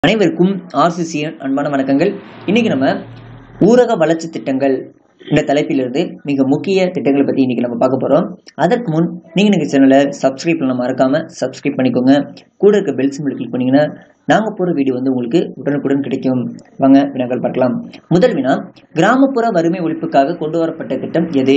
அனைவருக்கும் ஆர்சிசியின் அன்பான வணக்கங்கள் இன்னைக்கு நம்ம ஊரக வளர்ச்சி திட்டங்கள் இந்த தலைப்பிலிருந்து மிக முக்கிய திட்டங்களை பத்தி இன்னைக்கு நம்ம பார்க்க போறோம் அதற்கு முன் நீங்க எங்க சேனலை சப்ஸ்கிரைப் பண்ண மறக்காம சப்ஸ்கிரைப் பண்ணிக்கோங்க கூட இருக்க பெல் சிம்பிள் கிளிக் பண்ணீங்கன்னா நாங்க போற வீடியோ வந்து உங்களுக்கு உடனுக்குடன் கிடைக்கும் வாங்க வினாக்கள் பார்க்கலாம் முதல் வினா கிராமப்புற வறுமை ஒழிப்புக்காக கொண்டு வரப்பட்ட திட்டம் எது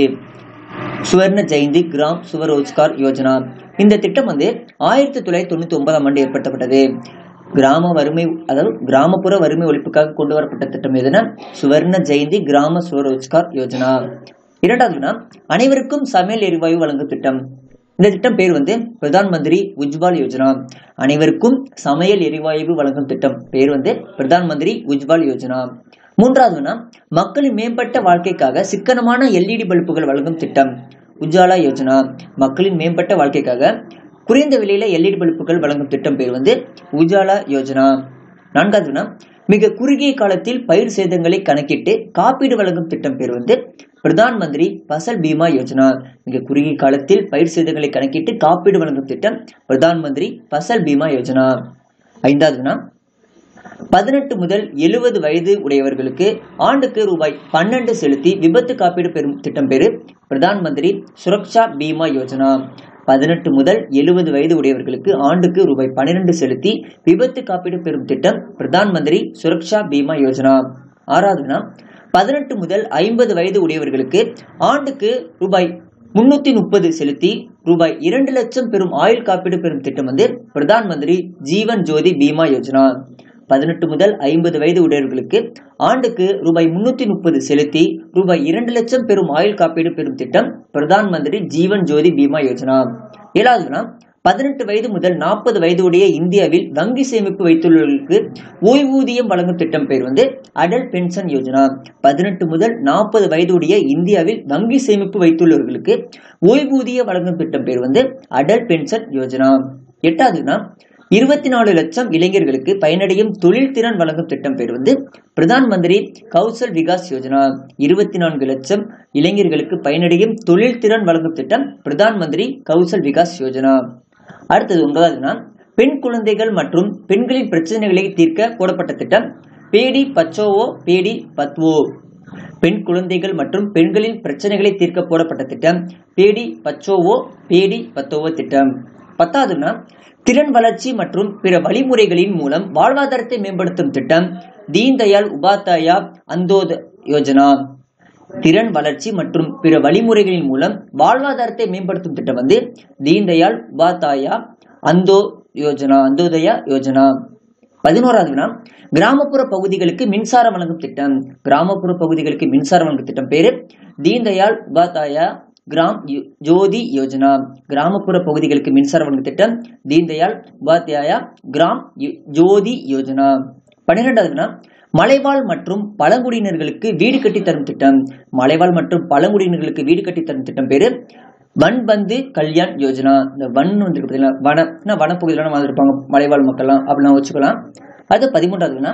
சுவர்ண ஜெயந்தி கிராம் சுவரோஜ்கார் யோஜனா இந்த திட்டம் வந்து ஆயிரத்தி தொள்ளாயிரத்தி தொண்ணூத்தி ஒன்பதாம் ஆண்டு ஏற்படுத்தப்பட்டது கிராம வறுமை அதாவது கிராமப்புற வறுமை ஒழிப்புக்காக கொண்டு வரப்பட்ட திட்டம் எதுனா சுவர்ண ஜெயந்தி கிராம சுவரோஜ்கார் யோஜனா இரண்டாவது வினா அனைவருக்கும் சமையல் எரிவாயு வழங்கும் திட்டம் இந்த திட்டம் பேர் வந்து பிரதான் மந்திரி உஜ்வால் யோஜனா அனைவருக்கும் சமையல் எரிவாயு வழங்கும் திட்டம் பேர் வந்து பிரதான் மந்திரி உஜ்வால் யோஜனா மூன்றாவது வினா மக்களின் மேம்பட்ட வாழ்க்கைக்காக சிக்கனமான எல்இடி பல்புகள் வழங்கும் திட்டம் உஜாலா யோஜனா மக்களின் மேம்பட்ட வாழ்க்கைக்காக குறைந்த விலையில எல்இடி பல்புகள் வழங்கும் திட்டம் பேர் வந்து உஜாலா யோஜனா நான்காவது வினா மிக குறுகிய காலத்தில் பயிர் சேதங்களை கணக்கிட்டு காப்பீடு வழங்கும் திட்டம் பேர் வந்து பிரதான் மந்திரி பசல் பீமா யோஜனா மிக குறுகிய காலத்தில் பயிர் சேதங்களை கணக்கிட்டு காப்பீடு வழங்கும் திட்டம் பிரதான் மந்திரி பசல் பீமா யோஜனா ஐந்தாவது வினா பதினெட்டு முதல் எழுபது வயது உடையவர்களுக்கு ஆண்டுக்கு ரூபாய் பன்னெண்டு செலுத்தி விபத்து காப்பீடு பெறும் திட்டம் பேரு பிரதான் மந்திரி சுரக்ஷா பீமா யோஜனா பதினெட்டு முதல் எழுபது வயது உடையவர்களுக்கு ஆண்டுக்கு ரூபாய் பன்னிரண்டு செலுத்தி விபத்து காப்பீடு பெறும் திட்டம் பிரதான் மந்திரி சுரக்ஷா பீமா யோஜனா ஆறாவதுனா பதினெட்டு முதல் ஐம்பது வயது உடையவர்களுக்கு ஆண்டுக்கு ரூபாய் முன்னூத்தி முப்பது செலுத்தி ரூபாய் இரண்டு லட்சம் பெறும் ஆயுள் காப்பீடு பெறும் திட்டம் வந்து பிரதான் மந்திரி ஜீவன் ஜோதி பீமா யோஜனா பதினெட்டு முதல் ஐம்பது வயது உடையவர்களுக்கு ஆண்டுக்கு ரூபாய் முன்னூத்தி முப்பது செலுத்தி ரூபாய் இரண்டு லட்சம் பெறும் ஆயுள் காப்பீடு பெறும் திட்டம் பிரதான் மந்திரி ஜீவன் ஜோதி பீமா யோஜனா ஏழாவதுனா பதினெட்டு வயது முதல் நாற்பது வயது உடைய இந்தியாவில் வங்கி சேமிப்பு வைத்துள்ளவர்களுக்கு ஓய்வூதியம் வழங்கும் திட்டம் பேர் வந்து அடல் பென்ஷன் யோஜனா பதினெட்டு முதல் நாற்பது வயது உடைய இந்தியாவில் வங்கி சேமிப்பு வைத்துள்ளவர்களுக்கு ஓய்வூதிய வழங்கும் திட்டம் பேர் வந்து அடல் பென்ஷன் யோஜனா எட்டாவதுனா இருபத்தி நாலு லட்சம் இளைஞர்களுக்கு பயனடையும் தொழில் திறன் வழங்கும் திட்டம் பேர் வந்து பிரதான் மந்திரி கௌசல் விகாஸ் யோஜனா இருபத்தி நான்கு லட்சம் இளைஞர்களுக்கு பயனடையும் தொழில் திறன் வழங்கும் திட்டம் பிரதான் மந்திரி கௌசல் விகாஸ் யோஜனா அடுத்தது ஒன்பதாவதுனா பெண் குழந்தைகள் மற்றும் பெண்களின் பிரச்சனைகளை தீர்க்க போடப்பட்ட திட்டம் பேடி பச்சோவோ பேடி பத்வோ பெண் குழந்தைகள் மற்றும் பெண்களின் பிரச்சனைகளை தீர்க்க போடப்பட்ட திட்டம் பேடி பச்சோவோ பேடி பத்தோவோ திட்டம் பத்தாவதுனா திறன் வளர்ச்சி மற்றும் பிற வழிமுறைகளின் மூலம் வாழ்வாதாரத்தை மேம்படுத்தும் திட்டம் தீன் தயாள் உபாத்யாயா அந்தோத யோஜனா திறன் வளர்ச்சி மற்றும் பிற வழிமுறைகளின் மூலம் வாழ்வாதாரத்தை மேம்படுத்தும் திட்டம் வந்து தீன் தயாள் உபாத்யாயா அந்தோ யோஜனா அந்தோதயா யோஜனா பதினோராவது வினா கிராமப்புற பகுதிகளுக்கு மின்சாரம் வழங்கும் திட்டம் கிராமப்புற பகுதிகளுக்கு மின்சாரம் வழங்கும் திட்டம் பேரு தீன் தயாள் உபாத்யாயா கிராம் ஜோதி யோஜனா கிராமப்புற பகுதிகளுக்கு மின்சாரம் வழங்கும் திட்டம் தீன்தயாள் உபாத்யாயா கிராம் ஜோதி யோஜனா பன்னிரெண்டாவதுனா மலைவாழ் மற்றும் பழங்குடியினர்களுக்கு வீடு கட்டி தரும் திட்டம் மலைவாழ் மற்றும் பழங்குடியினர்களுக்கு வீடு கட்டி தரும் திட்டம் பேரு வன்பந்து கல்யாண் யோஜனா இந்த வன் வந்து பார்த்தீங்கன்னா வன வனப்பகுதியில மாதிரி இருப்பாங்க மலைவாழ் மக்கள்லாம் அப்படிலாம் வச்சுக்கலாம் அது பதிமூன்றாவதுனா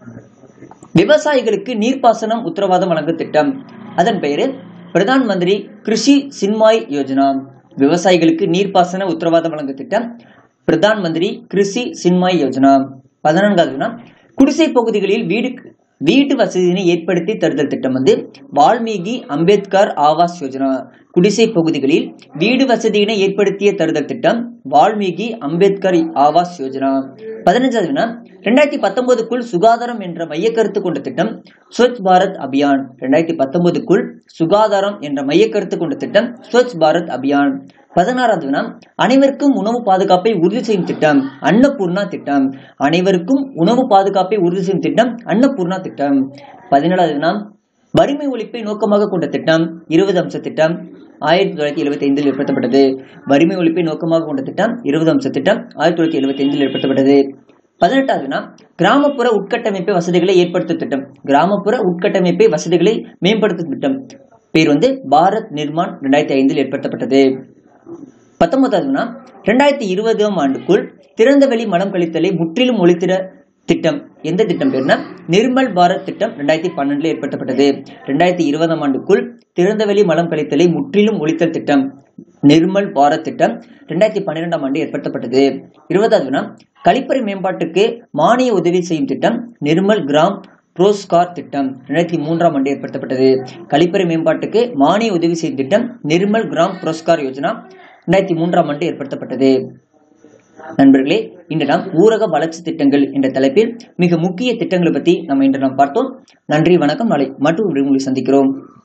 விவசாயிகளுக்கு நீர்ப்பாசனம் உத்தரவாதம் வழங்கும் திட்டம் அதன் பெயரு பிரதான் மந்திரி கிருஷி சின்மாய் யோஜனா விவசாயிகளுக்கு நீர்ப்பாசன உத்தரவாதம் வழங்கும் திட்டம் பிரதான் மந்திரி கிருஷி சின்மாய் யோஜனா பதினான்காவதுனா குடிசை பகுதிகளில் வீடு வீட்டு வசதியினை ஏற்படுத்தி தருதல் திட்டம் வந்து வால்மீகி அம்பேத்கர் ஆவாஸ் யோஜனா குடிசை பகுதிகளில் வீடு வசதியினை ஏற்படுத்திய தருதல் திட்டம் வால்மீகி அம்பேத்கர் ஆவாஸ் யோஜனா பதினஞ்சாவதுனா ரெண்டாயிரத்தி பத்தொன்பதுக்குள் சுகாதாரம் என்ற மைய கருத்து கொண்ட திட்டம் ஸ்வச் பாரத் அபியான் ரெண்டாயிரத்தி பத்தொன்பதுக்குள் சுகாதாரம் என்ற மைய கருத்து கொண்ட திட்டம் ஸ்வச் பாரத் அபியான் பதினாறாவது வினா அனைவருக்கும் உணவு பாதுகாப்பை உறுதி செய்யும் திட்டம் அன்னபூர்ணா திட்டம் அனைவருக்கும் உணவு பாதுகாப்பை உறுதி செய்யும் திட்டம் அன்னபூர்ணா திட்டம் பதினேழாவது வினா வறுமை ஒழிப்பை நோக்கமாக கொண்ட திட்டம் இருபது அம்ச திட்டம் ஆயிரத்தி தொள்ளாயிரத்தி எழுபத்தி ஐந்தில் ஏற்படுத்தப்பட்டது வறுமை ஒழிப்பை நோக்கமாக கொண்ட திட்டம் இருபது அம்ச திட்டம் ஆயிரத்தி தொள்ளாயிரத்தி எழுபத்தி ஐந்தில் ஏற்படுத்தப்பட்டது பதினெட்டாவதுனா கிராமப்புற உட்கட்டமைப்பு வசதிகளை ஏற்படுத்தும் திட்டம் கிராமப்புற உட்கட்டமைப்பை வசதிகளை மேம்படுத்தும் திட்டம் பேர் வந்து பாரத் நிர்மான் ரெண்டாயிரத்தி ஐந்தில் ஏற்படுத்தப்பட்டது பத்தொன்பதாவதுனா ரெண்டாயிரத்தி இருபதாம் ஆண்டுக்குள் திறந்தவெளி மலம் கழித்தலை முற்றிலும் ஒழித்திட திட்டம் எந்த திட்டம் பேர்னா நிர்மல் பாரத் திட்டம் ரெண்டாயிரத்தி பன்னெண்டுல ஏற்படுத்தப்பட்டது ரெண்டாயிரத்தி இருபதாம் ஆண்டுக்குள் திறந்தவெளி மலம் கழித்தலை முற்றிலும் ஒழித்தல் திட்டம் நிர்மல் பாரத் திட்டம் ரெண்டாயிரத்தி பன்னிரெண்டாம் ஆண்டு ஏற்படுத்தப்பட்டது இருபதாவது வினா கழிப்பறை மேம்பாட்டுக்கு மானிய உதவி செய்யும் திட்டம் நிர்மல் கிராம் புரோஸ்கார் திட்டம் ரெண்டாயிரத்தி மூன்றாம் ஆண்டு ஏற்படுத்தப்பட்டது கழிப்பறை மேம்பாட்டுக்கு மானிய உதவி செய்யும் திட்டம் நிர்மல் கிராம் புரோஸ்கார் யோஜனா ரெண்டாயிரத்தி மூன்றாம் ஆண்டு ஏற்படுத்தப்பட்டது நண்பர்களே இன்று நாம் ஊரக வளர்ச்சி திட்டங்கள் என்ற தலைப்பில் மிக முக்கிய திட்டங்களை பற்றி நம்ம இன்று நாம் பார்த்தோம் நன்றி வணக்கம் நாளை மற்றும் உங்களை சந்திக்கிறோம்